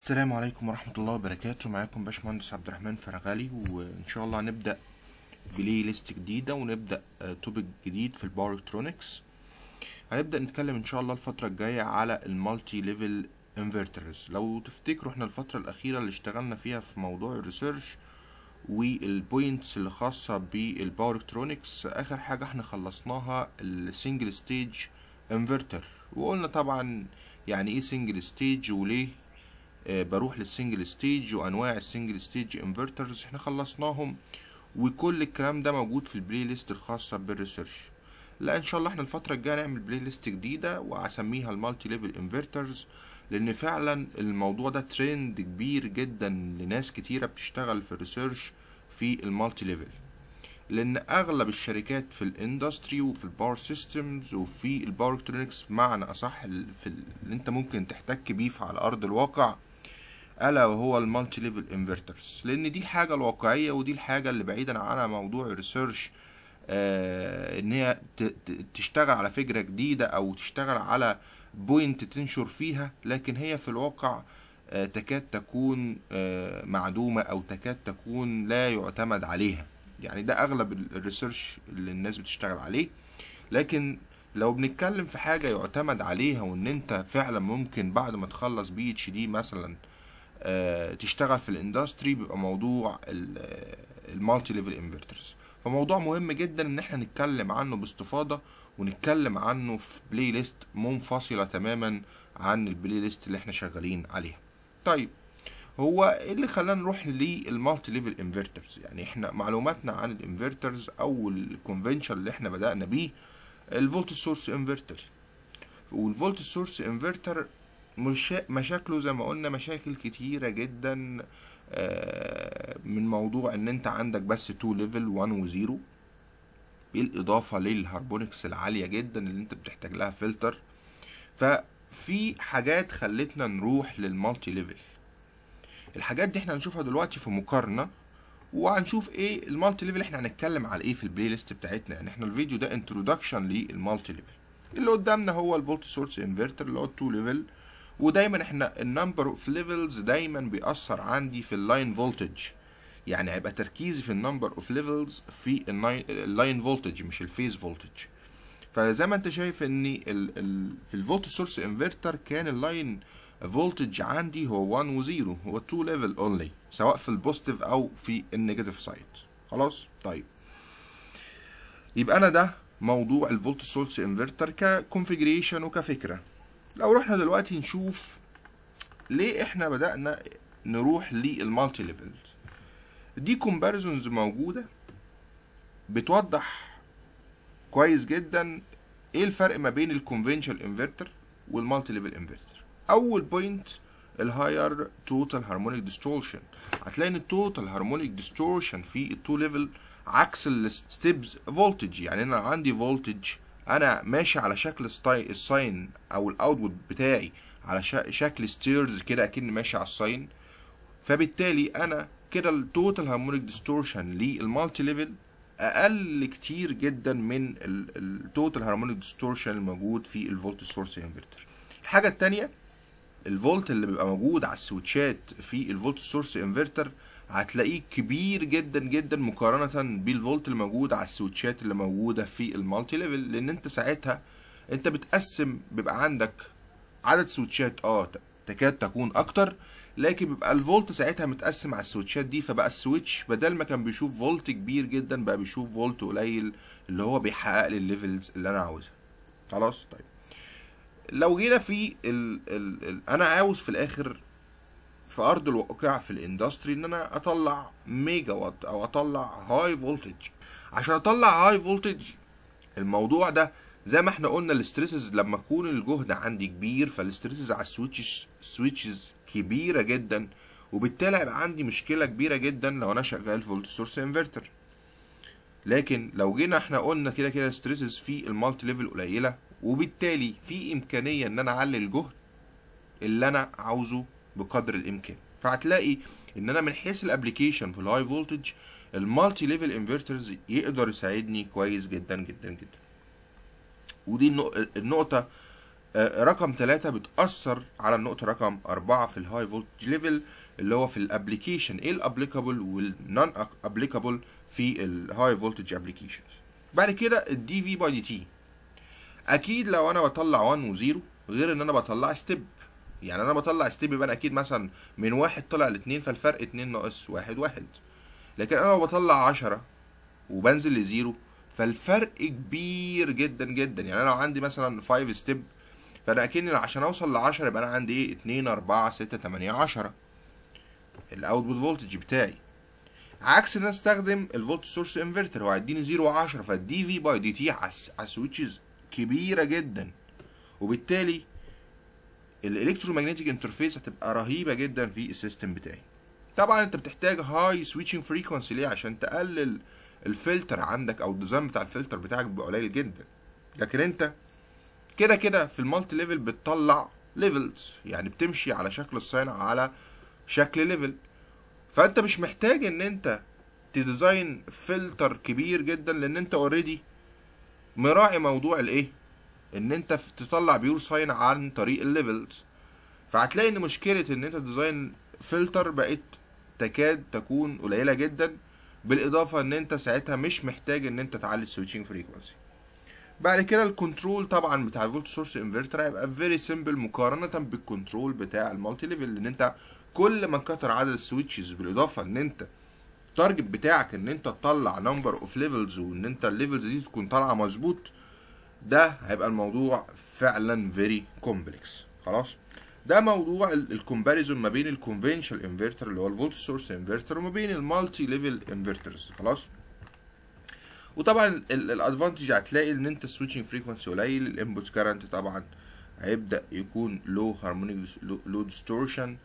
السلام عليكم ورحمة الله وبركاته معاكم باشمهندس عبد الرحمن فرغالي وإن شاء الله هنبدأ بلاي ليست جديدة ونبدأ توبيك جديد في الباور الكترونكس هنبدأ نتكلم إن شاء الله الفترة الجاية على المالتي ليفل انفرترز لو تفتكروا احنا الفترة الأخيرة اللي اشتغلنا فيها في موضوع الريسيرش والبوينتس اللي خاصة بالباور الكترونكس آخر حاجة احنا خلصناها السنجل ستيج انفرتر وقلنا طبعا يعني ايه سنجل ستيج وليه آه بروح للسنجل ستيج وانواع السنجل ستيج انفرترز احنا خلصناهم وكل الكلام ده موجود في البلاي ليست الخاصة بالريسيرش لا ان شاء الله احنا الفترة الجاية نعمل بلاي ليست جديدة واسميها المالتي ليفل انفرترز لان فعلا الموضوع ده ترند كبير جدا لناس كتيرة بتشتغل في الريسيرش في المالتي ليفل لان اغلب الشركات في الاندستري وفي الباور سيستمز وفي الباور الكترونكس بمعنى اصح في اللي انت ممكن تحتك بيه على ارض الواقع الا وهو المالتي ليفل انفرترز لان دي الحاجه الواقعيه ودي الحاجه اللي بعيدا عنها موضوع الريسيرش آه ان هي تشتغل على فكره جديده او تشتغل على بوينت تنشر فيها لكن هي في الواقع آه تكاد تكون آه معدومه او تكاد تكون لا يعتمد عليها يعني ده اغلب الريسيرش اللي الناس بتشتغل عليه لكن لو بنتكلم في حاجه يعتمد عليها وان انت فعلا ممكن بعد ما تخلص بي اتش دي مثلا تشتغل في الاندستري بيبقى موضوع المالتي ليفل انفرترز فموضوع مهم جدا ان احنا نتكلم عنه باستفاضه ونتكلم عنه في بلاي ليست منفصله تماما عن البلاي ليست اللي احنا شغالين عليها طيب هو ايه اللي خلانا نروح للمالتي ليفل انفرترز يعني احنا معلوماتنا عن الانفرترز او الكونفنشن اللي احنا بدانا بيه الفولت سورس انفرتر والفولت سورس انفرتر مشاكله زي ما قلنا مشاكل كتيرة جدا من موضوع ان انت عندك بس تو ليفل 1 و 0 بالاضافة للهارمونكس العالية جدا اللي انت بتحتاج لها فلتر ففي حاجات خلتنا نروح للمالتي ليفل الحاجات دي احنا هنشوفها دلوقتي في مقارنة وهنشوف ايه المالتي ليفل احنا هنتكلم على ايه في البلاي ليست بتاعتنا يعني احنا الفيديو ده انترودكشن للمالتي ليفل اللي قدامنا هو الفولت سورس انفرتر اللي هو التو ليفل ودايما احنا النمبر اوف ليفلز دايما بيأثر عندي في اللاين فولتج يعني هيبقى تركيزي في النمبر اوف ليفلز في اللاين فولتج مش الفيز فولتج فزي ما انت شايف ان ال ال في الفولت سورس انفرتر كان اللاين فولتج عندي هو 1 و 0 هو 2 ليفل اونلي سواء في البوزيتيف او في النيجاتيف سايد خلاص طيب يبقى انا ده موضوع الفولت سورس انفرتر ككونفيجريشن وكفكره لو رحنا دلوقتي نشوف ليه احنا بدأنا نروح للمالتي ليفل دي كومباريزونز موجودة بتوضح كويس جدا ايه الفرق ما بين الكونفنشال انفرتر والمالتي ليفل انفرتر اول بوينت الهاير توتال هارمونيك ديستورشن هتلاقي ان التوتال هارمونيك ديستورشن في التو ليفل عكس الستيبز فولتج يعني انا عندي فولتج انا ماشي على شكل الساين او الاوتبوت بتاعي على شكل ستيرز كده اكني ماشي على الساين فبالتالي انا كده التوتال هارمونيك ديستورشن للمالتي ليفل اقل كتير جدا من التوتال هارمونيك ديستورشن الموجود في الفولت سورس انفرتر الحاجه الثانيه الفولت اللي بيبقى موجود على السويتشات في الفولت سورس انفرتر هتلاقيه كبير جدا جدا مقارنة بالفولت اللي موجود على السويتشات اللي موجودة في المالتي ليفل لأن أنت ساعتها أنت بتقسم بيبقى عندك عدد سويتشات اه تكاد تكون أكتر لكن بيبقى الفولت ساعتها متقسم على السويتشات دي فبقى السويتش بدل ما كان بيشوف فولت كبير جدا بقى بيشوف فولت قليل اللي هو بيحقق لي الليفلز اللي أنا عاوزها خلاص طيب لو جينا في ال ال ال أنا عاوز في الآخر في ارض الواقع في الاندستري ان انا اطلع ميجا وات او اطلع هاي فولتج عشان اطلع هاي فولتج الموضوع ده زي ما احنا قلنا الاستريسز لما يكون الجهد عندي كبير فالاستريسز على السويتشز سويتشز كبيره جدا وبالتالي هيبقى عندي مشكله كبيره جدا لو انا شغال فولت سورس انفرتر لكن لو جينا احنا قلنا كده كده ستريسز في المالتي ليفل قليله وبالتالي في امكانيه ان انا اعلي الجهد اللي انا عاوزه بقدر الامكان فهتلاقي ان انا من حيث الابلكيشن في الهاي فولتج المالتي ليفل انفرترز يقدر يساعدني كويس جدا جدا جدا ودي النقطه آه، رقم ثلاثة بتأثر على النقطة رقم أربعة في الهاي فولتج ليفل اللي هو في الابليكيشن ايه الابليكابل والنون ابليكابل في الهاي فولتج ابليكيشنز بعد كده الدي في باي دي تي اكيد لو انا بطلع 1 و0 غير ان انا بطلع ستيب يعني انا بطلع ستيب يبقى انا اكيد مثلا من واحد طلع لاتنين فالفرق اتنين ناقص واحد واحد لكن انا لو بطلع عشرة وبنزل لزيرو فالفرق كبير جدا جدا يعني انا لو عندي مثلا 5 ستيب فانا اكني عشان اوصل ل 10 يبقى انا عندي ايه 2 4 6 8 10 الاوتبوت فولتج بتاعي عكس ان انا استخدم الفولت سورس انفرتر هو هيديني 0 و10 فالدي في باي دي تي على السويتشز كبيره جدا وبالتالي الالكترومagnetic انترفيس هتبقى رهيبه جدا في السيستم بتاعي طبعا انت بتحتاج هاي سويتشنج فريكونسي ليه عشان تقلل الفلتر عندك او الديزاين بتاع الفلتر بتاعك بيبقى قليل جدا لكن انت كده كده في المالتي ليفل بتطلع ليفلز يعني بتمشي على شكل الساين على شكل ليفل فانت مش محتاج ان انت تديزاين فلتر كبير جدا لان انت اوريدي مراعي موضوع الايه ان انت تطلع بيور ساين عن طريق الليفلز فهتلاقي ان مشكله ان انت ديزاين فلتر بقت تكاد تكون قليله جدا بالاضافه ان انت ساعتها مش محتاج ان انت تعلي السويتشنج فريكونسي بعد كده الكنترول طبعا بتاع الفولت سورس انفرتر هيبقى فيري سيمبل مقارنه بالكنترول بتاع المالتي ليفل لان انت كل ما كتر عدد السويتشز بالاضافه ان انت التارجت بتاعك ان انت تطلع نمبر اوف ليفلز وان انت الليفلز دي تكون طالعه مظبوط ده هيبقى الموضوع فعلا فيري كومبلكس خلاص ده موضوع الكومباريزون ما بين الكونفنشال انفرتر اللي هو الفولت سورس انفرتر وما بين المالتي ليفل انفرترز خلاص وطبعا الادفانتج هتلاقي ان انت السويتشنج فريكونسي قليل الانبوت كارنت طبعا هيبدا يكون لو هارمونيك لو ديستورشن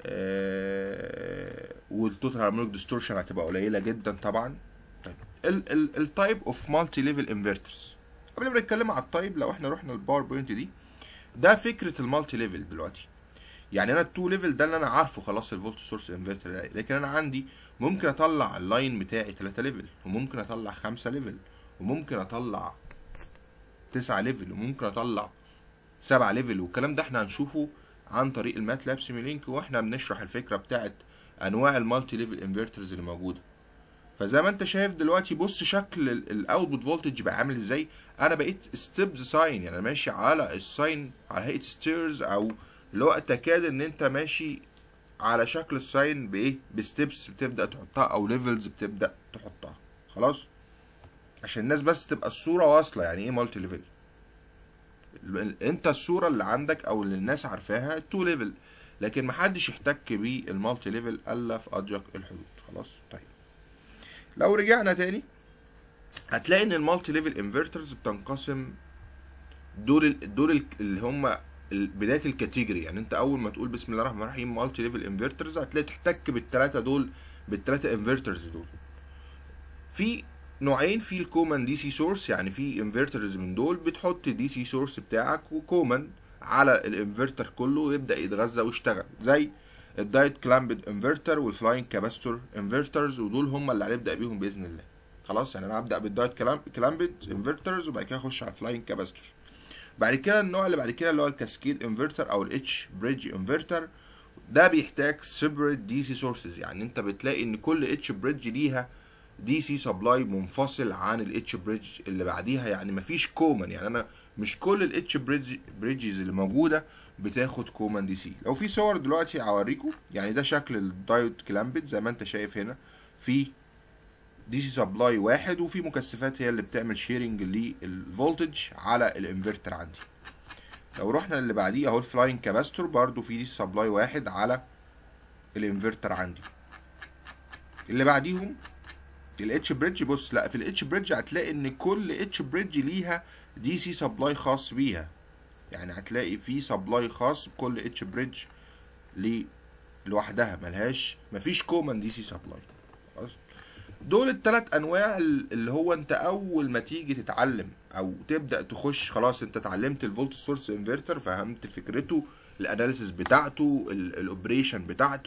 والتوتال هارمونيك ديستورشن هتبقى قليله جدا طبعا طيب التايب اوف مالتي ليفل انفرترز قبل ما نتكلم على التايب لو احنا رحنا الباوربوينت دي ده فكره المالتي ليفل دلوقتي يعني انا التو ليفل ده اللي انا عارفه خلاص الفولت سورس انفرتر ده لكن انا عندي ممكن اطلع اللاين بتاعي 3 ليفل وممكن اطلع 5 ليفل وممكن اطلع 9 ليفل وممكن اطلع 7 ليفل والكلام ده احنا هنشوفه عن طريق الماتلاب سيميلينك واحنا بنشرح الفكره بتاعت انواع المالتي ليفل انفرترز اللي موجوده فزي ما انت شايف دلوقتي بص شكل الاوتبوت فولتج بقى عامل ازاي انا بقيت ستيبز ساين يعني ماشي على الساين على هيئه ستيرز او اللي هو تكاد ان انت ماشي على شكل الساين بايه بستيبس بتبدا تحطها او ليفلز بتبدا تحطها خلاص عشان الناس بس تبقى الصوره واصله يعني ايه مالتي ليفل انت الصوره اللي عندك او اللي الناس عارفاها تو ليفل لكن محدش يحتك بالمالتي ليفل الا في اضيق الحدود خلاص طيب لو رجعنا تاني هتلاقي ان المالتي ليفل انفرترز بتنقسم دول دول اللي هم بدايه الكاتيجوري يعني انت اول ما تقول بسم الله الرحمن الرحيم مالتي ليفل انفرترز هتلاقي تحتك بالثلاثه دول بالثلاثه انفرترز دول في نوعين في الكومن دي سي سورس يعني في انفرترز من دول بتحط دي سي سورس بتاعك وكومن على الانفرتر كله ويبدا يتغذى ويشتغل زي الدايت كلامبد انفرتر والفلاين كاباستور انفرترز ودول هم اللي هنبدا بيهم باذن الله خلاص يعني انا هبدا بالدايت كلامبد انفرترز وبعد كده اخش على الفلاين كاباستور بعد كده النوع اللي بعد كده اللي هو الكاسكيد انفرتر او الاتش بريدج انفرتر ده بيحتاج سيبريت دي سي سورسز يعني انت بتلاقي ان كل اتش بريدج ليها دي سي سبلاي منفصل عن الاتش بريدج اللي بعديها يعني مفيش كومن يعني انا مش كل الاتش بريدج بريدجز اللي موجوده بتاخد كومن دي سي لو في صور دلوقتي هوريكم يعني ده شكل الدايود كلامبد زي ما انت شايف هنا في دي سي سبلاي واحد وفي مكثفات هي اللي بتعمل شيرنج للفولتج على الانفرتر عندي لو رحنا اللي بعديه اهو الفلاين كاباستور برضو في دي سي سبلاي واحد على الانفرتر عندي اللي بعديهم الاتش بريدج بص لا في الاتش بريدج هتلاقي ان كل اتش بريدج ليها دي سي سبلاي خاص بيها يعني هتلاقي في سبلاي خاص بكل اتش بريدج لوحدها ملهاش مفيش كومن دي سي سبلاي خلاص دول الثلاث انواع اللي هو انت اول ما تيجي تتعلم او تبدا تخش خلاص انت اتعلمت الفولت سورس انفرتر فهمت فكرته الاناليسيس بتاعته الاوبريشن بتاعته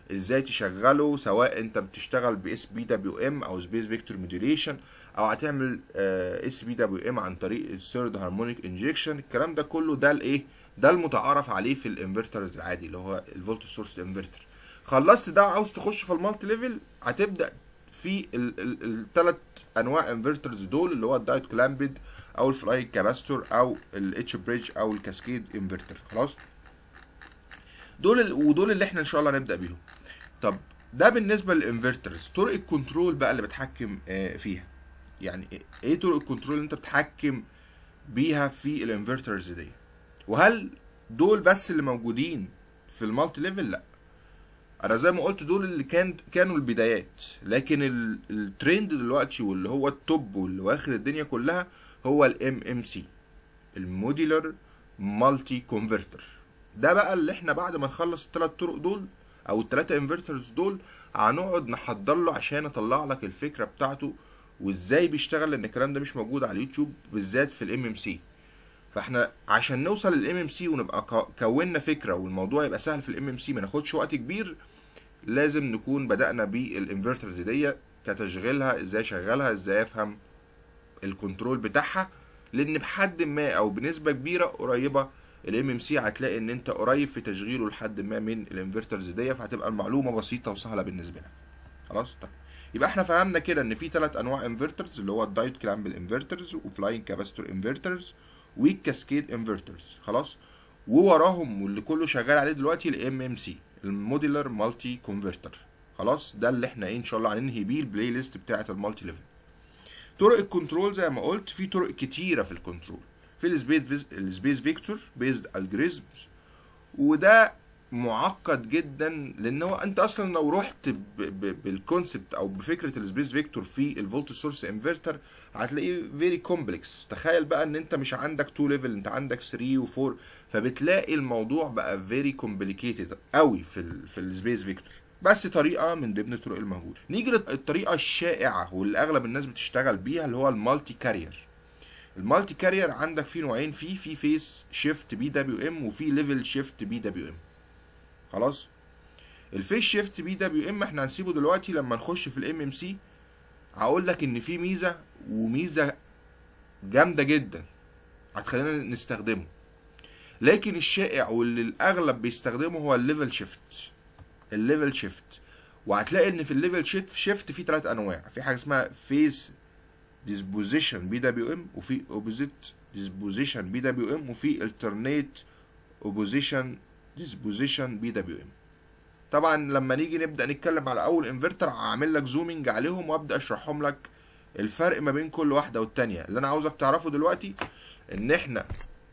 ازاي تشغله سواء انت بتشتغل باس بي دبليو ام او سبيس فيكتور موديوليشن او هتعمل اس بي دبليو ام عن طريق الثيرد هارمونيك انجكشن الكلام ده كله ده الايه ده المتعارف عليه في الانفرترز العادي اللي هو الفولت سورس انفرتر خلصت ده عاوز تخش في المالتي ليفل هتبدا في الثلاث انواع انفرترز دول اللي هو الدايت كلامبد او الفلاي كاباستور او الاتش بريدج او الكاسكيد انفرتر خلاص دول ال... ودول اللي احنا ان شاء الله هنبدا بيهم طب ده بالنسبه للانفرترز طرق الكنترول بقى اللي بتحكم فيها يعني ايه طرق الكنترول اللي انت بتحكم بيها في الانفرترز دي وهل دول بس اللي موجودين في المالتي ليفل لا انا زي ما قلت دول اللي كان كانوا البدايات لكن الترند دلوقتي واللي هو التوب واللي واخد الدنيا كلها هو الام ام سي الموديلر مالتي كونفرتر ده بقى اللي احنا بعد ما نخلص الثلاث طرق دول او الثلاثه انفرترز دول هنقعد نحضر له عشان اطلع لك الفكره بتاعته وازاي بيشتغل لان الكلام ده مش موجود على اليوتيوب بالذات في الام ام سي فاحنا عشان نوصل للام ام سي ونبقى كونا فكره والموضوع يبقى سهل في الام ام سي ما ناخدش وقت كبير لازم نكون بدانا بالانفرترز دي كتشغيلها ازاي اشغلها ازاي افهم الكنترول بتاعها لان بحد ما او بنسبه كبيره قريبه الام ام سي هتلاقي ان انت قريب في تشغيله لحد ما من الانفرترز دي فهتبقى المعلومه بسيطه وسهله بالنسبه لك خلاص طيب يبقى احنا فهمنا كده ان في ثلاث انواع انفرترز اللي هو الدايت كلامبل انفرترز وفلاين كاباستور انفرترز والكاسكيد انفرترز خلاص ووراهم واللي كله شغال عليه دلوقتي الام ام سي الموديلر مالتي كونفرتر خلاص ده اللي احنا ايه ان شاء الله هننهي بيه البلاي ليست بتاعه المالتي ليفل طرق الكنترول زي ما قلت في طرق كتيره في الكنترول في السبيس السبيس فيكتور بيزد الجوريزمز وده معقد جدا لان هو انت اصلا لو رحت بالكونسبت او بفكره السبيس فيكتور في الفولت سورس انفرتر هتلاقيه فيري كومبلكس تخيل بقى ان انت مش عندك 2 ليفل انت عندك 3 و4 فبتلاقي الموضوع بقى فيري كومبليكيتد قوي في ال في السبيس فيكتور بس طريقه من ضمن الطرق الموجوده نيجي للطريقه الشائعه واللي اغلب الناس بتشتغل بيها اللي هو المالتي كارير المالتي كارير عندك فيه نوعين فيه في فيس شيفت بي دبليو ام وفي ليفل شيفت بي دبليو ام خلاص الفيس شيفت بي دبليو ام احنا هنسيبه دلوقتي لما نخش في الام ام سي هقول لك ان في ميزه وميزه جامده جدا هتخلينا نستخدمه لكن الشائع واللي الاغلب بيستخدمه هو الليفل شيفت الليفل شيفت وهتلاقي ان في الليفل شيفت شيفت في ثلاث انواع في حاجه اسمها فيس ديسبوزيشن بي دبليو ام وفي اوبوزيت ديسبوزيشن بي دبليو ام وفي الترنيت اوبوزيشن ديسبوزيشن بي دبليو ام طبعا لما نيجي نبدا نتكلم على اول انفرتر هعمل لك زومنج عليهم وابدا اشرحهم لك الفرق ما بين كل واحده والتانيه اللي انا عاوزك تعرفه دلوقتي ان احنا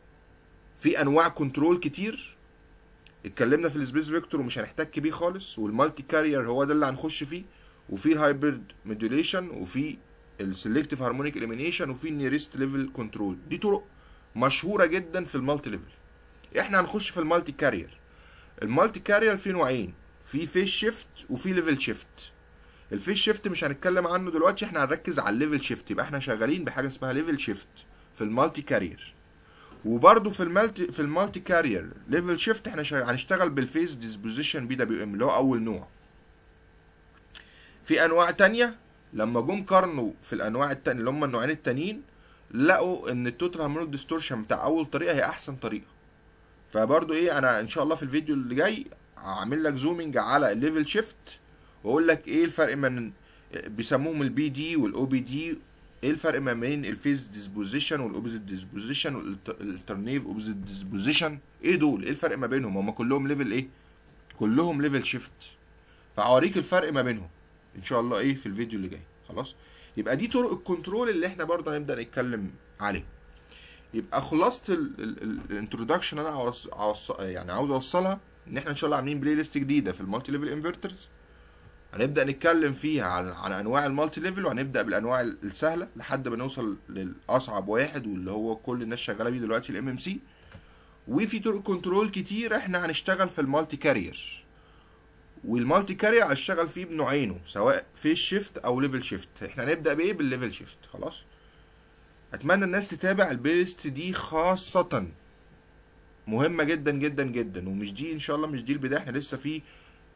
في انواع كنترول كتير اتكلمنا في السبيس فيكتور ومش هنحتك بيه خالص والمالتي كارير هو ده اللي هنخش فيه وفي الهايبرد موديوليشن وفي السلكتيف هارمونيك اليمينيشن وفي النيرست ليفل كنترول دي طرق مشهوره جدا في المالتي ليفل احنا هنخش في المالتي كارير المالتي كارير فيه نوعين في فيس شيفت وفي ليفل شيفت الفيس شيفت مش هنتكلم عنه دلوقتي احنا هنركز على الليفل شيفت يبقى احنا شغالين بحاجه اسمها ليفل شيفت في المالتي كارير وبرده في المالتي في المالتي كارير ليفل شيفت احنا هنشتغل بالفيس ديسبوزيشن بي دبليو ام اللي هو اول نوع في انواع تانية لما جم قارنوا في الانواع التانية اللي هم النوعين التانيين لقوا ان التوتال هارمونيك ديستورشن بتاع اول طريقه هي احسن طريقه فبرضو ايه انا ان شاء الله في الفيديو اللي جاي هعمل لك زومنج على الليفل شيفت واقول لك ايه الفرق من بيسموهم البي دي والاو بي دي ايه الفرق ما بين الفيز ديسبوزيشن والاوبوزيت ديسبوزيشن والالترنيف اوبوزيت ديسبوزيشن ايه دول ايه الفرق ما بينهم هم كلهم ليفل ايه كلهم ليفل شيفت فهوريك الفرق ما بينهم ان شاء الله ايه في الفيديو اللي جاي خلاص يبقى دي طرق الكنترول اللي احنا برضه هنبدا نتكلم عليه يبقى خلاصه الانترودكشن انا عاوز عاوز يعني عاوز اوصلها ان احنا ان شاء الله عاملين بلاي ليست جديده في المالتي ليفل انفرترز هنبدا نتكلم فيها عن عن انواع المالتي ليفل وهنبدا بالانواع السهله لحد ما نوصل للاصعب واحد واللي هو كل الناس شغاله بيه دلوقتي الام ام سي وفي طرق كنترول كتير احنا هنشتغل في المالتي كارير والمالتي كارير هشتغل فيه بنوعينه سواء فيس شيفت او ليفل شيفت احنا هنبدا بايه بالليفل شيفت خلاص اتمنى الناس تتابع البيست دي خاصه مهمه جدا جدا جدا ومش دي ان شاء الله مش دي البدايه احنا لسه في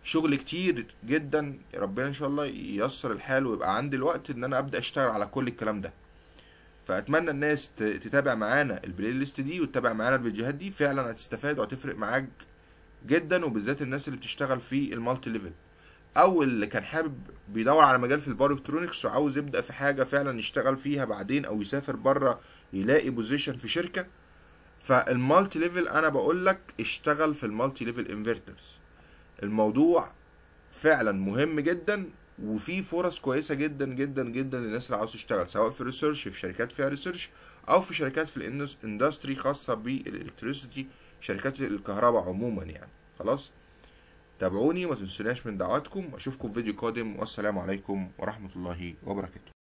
شغل كتير جدا ربنا ان شاء الله ييسر الحال ويبقى عندي الوقت ان انا ابدا اشتغل على كل الكلام ده فاتمنى الناس ت- تتابع معانا البلاي ليست دي وتتابع معانا الفيديوهات دي فعلا هتستفاد وهتفرق معاك جدا وبالذات الناس اللي بتشتغل في المالتي ليفل او اللي كان حابب بيدور على مجال في البار الكترونكس وعاوز يبدا في حاجه فعلا يشتغل فيها بعدين او يسافر بره يلاقي بوزيشن في شركه فالمالتي ليفل انا بقول لك اشتغل في المالتي ليفل انفرترز الموضوع فعلا مهم جدا وفي فرص كويسه جدا جدا جدا للناس اللي عاوز تشتغل سواء في ريسيرش في شركات فيها ريسيرش او في شركات في الاندستري خاصه بالالكتريسيتي شركات الكهرباء عموما يعني خلاص تابعوني ما تنسوناش من دعواتكم اشوفكم في فيديو قادم والسلام عليكم ورحمه الله وبركاته